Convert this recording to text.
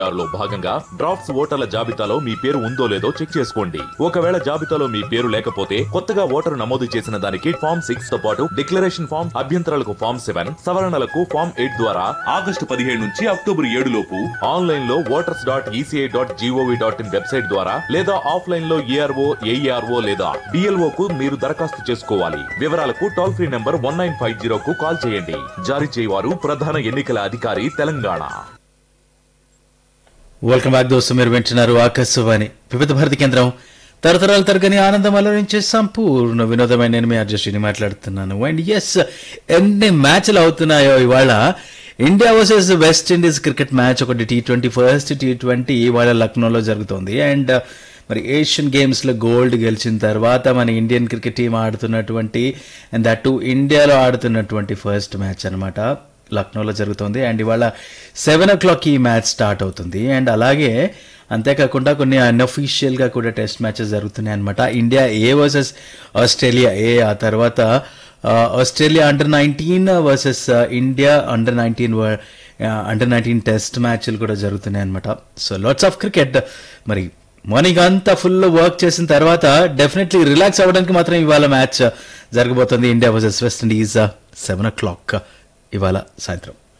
లో భాగంగా డ్రాఫ్ట్స్ ఓటర్ల జాబితాలో మీ పేరు ఉందో లేదో చెక్ చేసుకోండి ఒకవేళ జాబితాలో మీ పేరు లేకపోతే కొత్తగా ఓటరు నమోదు చేసిన దానికి ఫామ్ సిక్స్ తో పాటు డిక్లరేషన్ ఫామ్ అభ్యంతరాలకు ఫామ్ సెవెన్ సవరణలకు ఫామ్ ఎయిట్ ద్వారా ఆగస్టు పదిహేడు నుంచి అక్టోబర్ ఏడు లోపు ఆన్లైన్ లో voters dot ECI dot GOV dot in website ద్వారా లేదా ఆఫ్లైన్ లో ఏఆర్ఓ ఏఈఆర్ఓ లేదా డిఎల్ఓ కు మీరు దరఖాస్తు చేసుకోవాలి వివరాలకు toll free number one nine five zero కు కాల్ చేయండి జారీ చేయవారు ప్రధాన ఎన్నికల అధికారి తెలంగాణ వెల్కమ్ బ్యాక్ దోస్తు మీరు వింటున్నారు ఆకాశవాణి వివిధ భారతి కేంద్రం తరతరాలు తరగని ఆనందం అలరించే సంపూర్ణ వినోదమైన నేను మీ అర్జస్టిని మాట్లాడుతున్నాను అండ్ ఎస్ ఎన్ని మ్యాచ్లు అవుతున్నాయో ఇవాళ India versus West Indies cricket match ఒకటి T twenty first T twenty ఇవాళ లక్నోలో జరుగుతోంది అండ్ మరి ఏషియన్ గేమ్స్లో గోల్డ్ గెలిచిన తర్వాత మన ఇండియన్ క్రికెట్ టీం ఆడుతున్నటువంటి అండ్ దట్ టు ఇండియాలో ఆడుతున్నటువంటి ఫస్ట్ మ్యాచ్ అన్నమాట లక్నోలో జరుగుతుంది అండ్ ఇవాళ సెవెన్ ఓ క్లాక్ ఈ మ్యాచ్ స్టార్ట్ అవుతుంది అండ్ అలాగే అంతేకాకుండా కొన్ని అన్అఫీషియల్గా కూడా టెస్ట్ మ్యాచెస్ జరుగుతున్నాయి అనమాట India A versus Australia A ఆ తర్వాత ఆ, Australia under nineteen versus India under nineteen under nineteen test మ్యాచ్లు కూడా జరుగుతున్నాయి అనమాట సో లాట్స్ ఆఫ్ క్రికెట్ మరి మార్నింగ్ అంతా ఫుల్ వర్క్ చేసిన తర్వాత డెఫినెట్లీ రిలాక్స్ అవ్వడానికి మాత్రం ఇవాళ మ్యాచ్ జరగబోతుంది India versus West Indies seven o'clock ఇవాళ సాయంత్రం